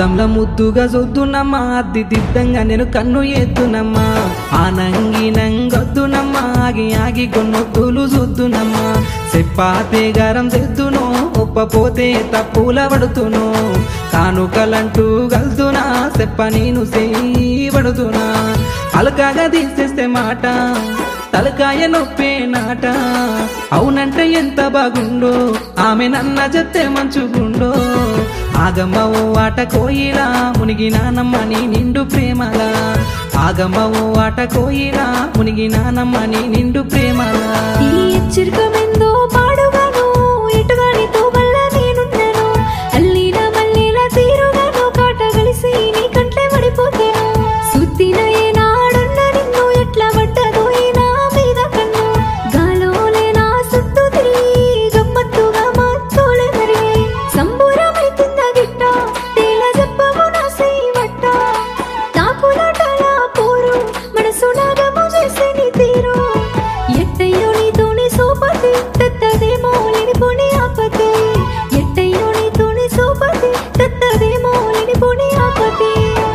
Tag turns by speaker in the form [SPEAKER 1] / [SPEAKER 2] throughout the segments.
[SPEAKER 1] అద్దంల ముద్దుగా చూద్దునమ్మా అద్ది దిద్దంగా నేను కన్ను ఎత్తునమ్మా ఆనంగి నంగొద్దునమ్మా ఆగి ఆగి కొన్నొద్దులు చూద్దునమ్మా చెప్పాతే గారం తెద్దును ఒప్పపోతే తప్పుల పడుతును కానుకలంటూ గల్దునా చెప్ప నేను చేయబడుతున్నా అలకాగా తీసేస్తే మాట తలకాయ నొప్పే నాట అవునంటే ఎంత బాగుండో ఆమె నన్న చెప్తే మంచుగుండో ఆగమ్మ ఓ ఆట కోయిలా మునిగి నానమ్మని నిండు ప్రేమలా ఆగమ్మ ఓ ఆట కోయిలా మునిగి నానమ్మని నిండు ప్రేమలా
[SPEAKER 2] ఈ హెచ్చరికమెందో పాడుగాను ఎటుగానితో వల్ల నేనున్నాను అల్లిన మల్లిన తీరుగాను కాట కలిసి నీ కంట్లే పడిపోతాను సుత్తిన ఏనాడున్న నిన్ను ఎట్లా పడ్డదో ఈ నా మీద కన్ను గాలోలే నా సుత్తు తిరిగి గమ్మత్తుగా మత్తులే మరి సంబూరమైతుందా గిట్ట తేల చెప్పము నా సేవట్ట తాకులాటల పోరు మనసు నాగము చేసే నీ తీరు ఎట్టయ్యో నీతోని సోపతి తత్తదేమో లేనిపోని ఆపతి ఎట్టయ్యో నీతోని సోపతి తత్తదేమో లేనిపోని ఆపతి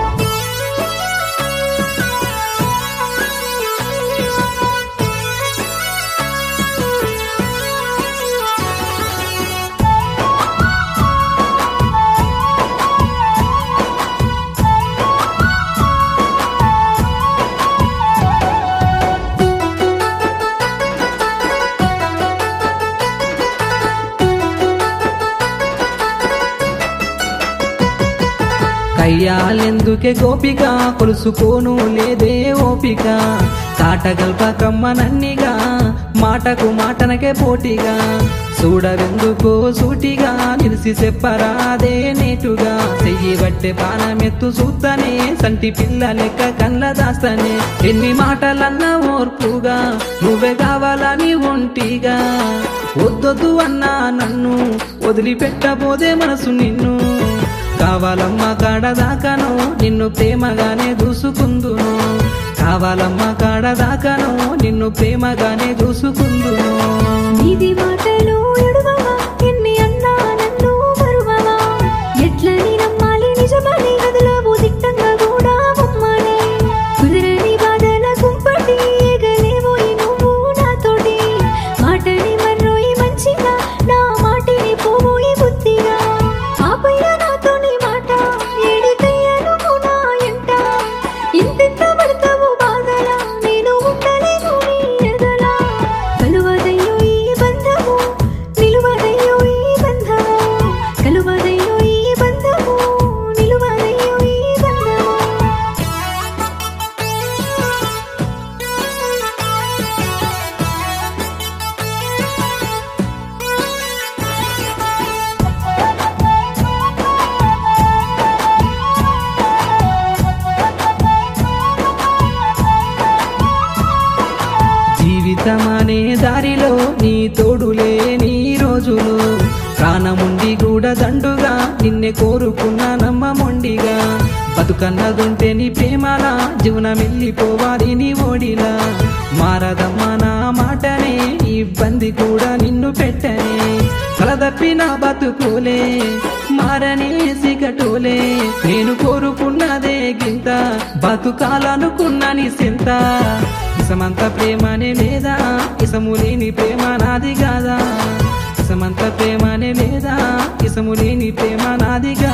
[SPEAKER 1] కయ్యాలెందుకే గోపిక కొలుసుకోను లేదే ఓపిక కాటగల్పకమ్మ నన్నిగా మాటకు మాటనకే పోటీగా చూడవెందుకో సూటిగా నిలిసి చెప్పరాదే నేటుగా చెయ్యి బట్టే పానమెత్తు చూస్తనే సంటి పిల్ల లెక్క కళ్ళ దాస్తనే ఎన్ని మాటలన్నా ఓర్పుగా నువ్వే కావాలని ఒంటిగా వద్దొద్దు అన్నా నన్ను వదిలిపెట్టబోదే మనసు నిన్ను కావాలమ్మ కాడదాకను నిన్ను ప్రేమగానే దూసుకుందును కావాలమ్మ కాడదాకను నిన్ను ప్రేమగానే దూసుకుందును
[SPEAKER 2] నీది మాటలు ఎడువవా ఎన్ని అన్నా నన్ను మరువవా ఎట్లని నమ్మాలి నిజమని గదిలో దిట్టంగా కూడా బొమ్మని కుదరని బాధల కుంపటి ఎగలేవోయి నువ్వు నాతోటి మాటని మర్రోయి మంచిగా నా మాటిని పోవోయి బుద్ధిగా ఆపయ్య నాతోని మాట ఏడికయ్య నువ్వు నా ఎంట ఇంతెంత పడతావు బాధల నేను ఉండలేను నీ ఎదలా కలువదయ్యో ఈ బంధము నిలువదయ్యో ఈ బంధము కలువదయ్యో ఈ బంధము నిలువదయ్యో ఈ బంధము
[SPEAKER 1] జీవితమనే దారిలో నీ తోడులే నీ రోజులు ప్రాణముండి కూడా దండుగా నిన్నే కోరుకున్న నమ్మమొండిగా బతుకన్నదుంటే నీ ప్రేమలా జీవనం వెళ్ళిపోవాలి నీ ఓడిలా మారదమ్మ నా మాటనే ఇబ్బంది కూడా నిన్ను పెట్టనే కలదప్పిన బతుకులే మారనే సిగటోలే నేను కోరుకున్నదే గింత బతుకాలనుకున్న నీ సింత ఇసమంత ప్రేమనే లేదా ఇసము లేని ప్రేమ నాది కాదా ఇసమంత ప్రేమనే లేదా ఇసము లేని ప్రేమ నాది కాదా